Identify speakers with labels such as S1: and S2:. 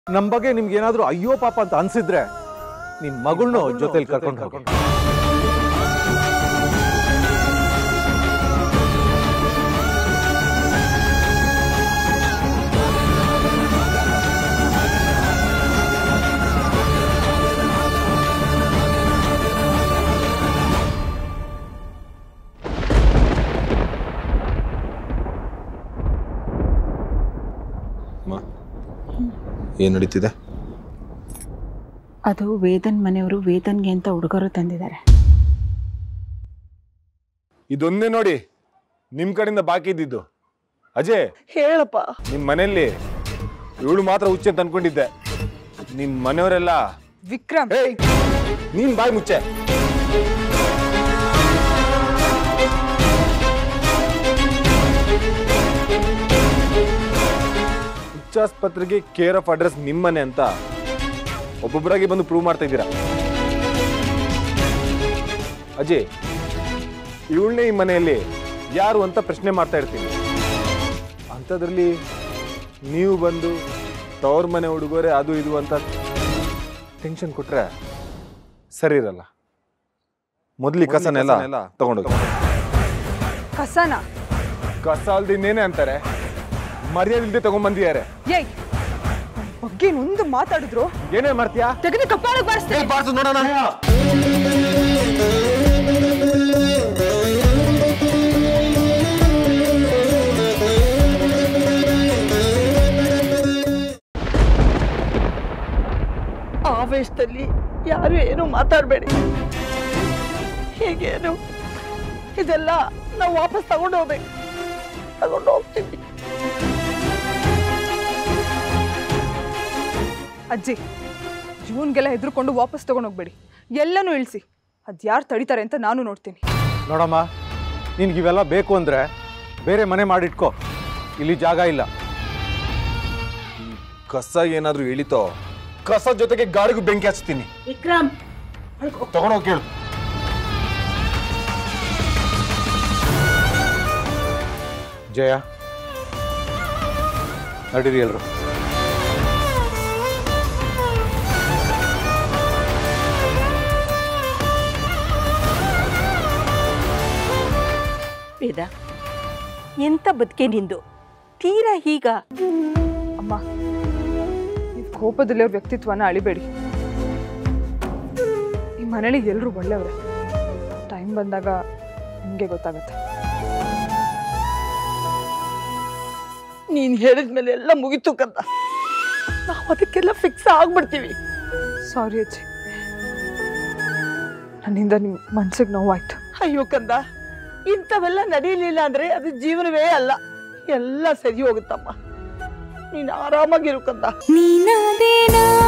S1: ನಮ್ ಬಗ್ಗೆ ನಿಮ್ಗೆ ಏನಾದ್ರೂ ಅಯ್ಯೋ ಪಾಪ ಅಂತ ಅನ್ಸಿದ್ರೆ ನಿಮ್ ಮಗಳ್ನು ಜೊತೆಲಿ ಕರ್ಕೊಂಡು ಹೋಗಿ
S2: ಏನು ನಡೀತಿದೆ
S3: ಅದು ವೇದನ್ ಮನೆಯವರು ವೇದನ್ಗೆ ಅಂತ ಹುಡುಗರು ತಂದಿದ್ದಾರೆ
S2: ಇದೊಂದೇ ನೋಡಿ ನಿಮ್ ಕಡೆಯಿಂದ ಬಾಕಿ ಇದ್ದಿದ್ದು ಅಜಯ್
S4: ಹೇಳಪ್ಪ
S2: ನಿಮ್ ಮನೆಯಲ್ಲಿ ಇವಳು ಮಾತ್ರ ಹುಚ್ಚೆ ಅಂತ ಅನ್ಕೊಂಡಿದ್ದೆ ನಿಮ್ ಮನೆಯವರೆಲ್ಲ
S4: ವಿಕ್ರಮ್
S2: ಏಯ್ ನೀನ್ ಬಾಯಿ ಮುಚ್ಚೆ ಹುಚ್ಚಾಸ್ಪತ್ರೆಗೆ ಕೇರ್ ಆಫ್ ಅಡ್ರೆಸ್ ನಿಮ್ಮನೆ ಅಂತ ಒಬ್ಬೊಬ್ಬರಾಗಿ ಬಂದು ಪ್ರೂವ್ ಮಾಡ್ತಾ ಇದ್ದೀರಾ ಅಜಯ್ ಇವಳನ್ನೇ ಈ ಮನೆಯಲ್ಲಿ ಯಾರು ಅಂತ ಪ್ರಶ್ನೆ ಮಾಡ್ತಾ ಇರ್ತೀನಿ ಅಂಥದ್ರಲ್ಲಿ ನೀವು ಬಂದು ತವ್ರ ಮನೆ ಹುಡುಗರೆ ಅದು ಇದು ಅಂತ ಟೆನ್ಷನ್ ಕೊಟ್ರೆ ಸರಿ ಇರಲ್ಲ ಮೊದ್ಲು ಈ ಕಸನೆಲ್ಲ ತಗೊಂಡೋಗಿ
S4: ಕಸನ
S2: ಕಸ ಅಲ್ದ ಇನ್ನೇನೆ ಅಂತಾರೆ ಮರ್ಯಾದೆ ಇಲ್ದೆ ತಗೊಂಡ್ಬಂದಿದ್ದಾರೆ
S4: ಏಯ್ ನನ್ ಬಗ್ಗೆ ಒಂದು ಮಾತಾಡಿದ್ರು
S2: ಏನೇ ಮಾಡ್ತೀಯಾ
S4: ತೆಗೆದು ಕಪ್ಪಾಳಕ್ಕೆ ಬಾರಿಸ್ತೀನಿ
S2: ನೋಡೋಣ
S4: ಆವೇಶದಲ್ಲಿ ಯಾರು ಏನು ಮಾತಾಡಬೇಡಿ ಹೀಗೇನು ಇದೆಲ್ಲ ನಾವು ವಾಪಸ್ ತಗೊಂಡು ಹೋಗ್ಬೇಕು ತಗೊಂಡು ಹೋಗ್ತೀವಿ ಅಜ್ಜಿ ಜೂನ್ಗೆಲ್ಲ ಹೆದರ್ಕೊಂಡು ವಾಪಸ್ ತಗೊಂಡು ಹೋಗ್ಬೇಡಿ ಎಲ್ಲನೂ ಇಳಿಸಿ ಅದು ಯಾರು ತಡಿತಾರೆ ಅಂತ ನಾನು ನೋಡ್ತೀನಿ
S1: ನೋಡಮ್ಮ ನಿನ್ಗೆ ಇವೆಲ್ಲ ಬೇಕು ಅಂದ್ರೆ ಬೇರೆ ಮನೆ ಮಾಡಿಟ್ಕೋ ಇಲ್ಲಿ ಜಾಗ ಇಲ್ಲ
S2: ಕಸ ಏನಾದ್ರೂ ಇಳಿತೋ ಕಸ ಜೊತೆಗೆ ಗಾಳಿಗೂ ಬೆಂಕಿ ಹಚ್ತೀನಿ
S3: ವಿಕ್ರಮ್
S2: ತಗೊಂಡೋಗಿ ಕೇಳು
S1: ಜಯ ನಡೀರಿ ಎಲ್ರು
S5: ವೇದ ಎಂತ ಬದುಕೆ ನಿಂದು ತೀರಾ ಹೀಗ
S4: ಅಮ್ಮ ನೀವು ಕೋಪದಲ್ಲಿವ್ರ ವ್ಯಕ್ತಿತ್ವನ ಅಳಿಬೇಡಿ ಈ ಮನೇಲಿ ಎಲ್ಲರೂ ಒಳ್ಳೆಯವ್ರೆ ಟೈಮ್ ಬಂದಾಗ ನಿಮಗೆ ಗೊತ್ತಾಗತ್ತೆ
S6: ನೀನ್ ಹೇಳಿದ್ಮೇಲೆ ಎಲ್ಲ ಮುಗಿತು ಕಂದ ನಾವು ಅದಕ್ಕೆಲ್ಲ ಫಿಕ್ಸ್ ಆಗ್ಬಿಡ್ತೀವಿ
S4: ಸಾರಿ ಅಜ್ಜಿ ನನ್ನಿಂದ ನಿಮ್ಮ ಮನ್ಸಿಗೆ ನೋವಾಯ್ತು
S6: ಅಯ್ಯೋ ಕಂದ ಇಂಥವೆಲ್ಲ ನಡೀಲಿಲ್ಲ ಅಂದ್ರೆ ಅದು ಜೀವನವೇ ಅಲ್ಲ ಎಲ್ಲ ಸರಿ ಹೋಗುತ್ತಮ್ಮ ನೀನ್ ಆರಾಮಾಗಿರು ಕಂದ
S7: ನೀನಾದೇನಾ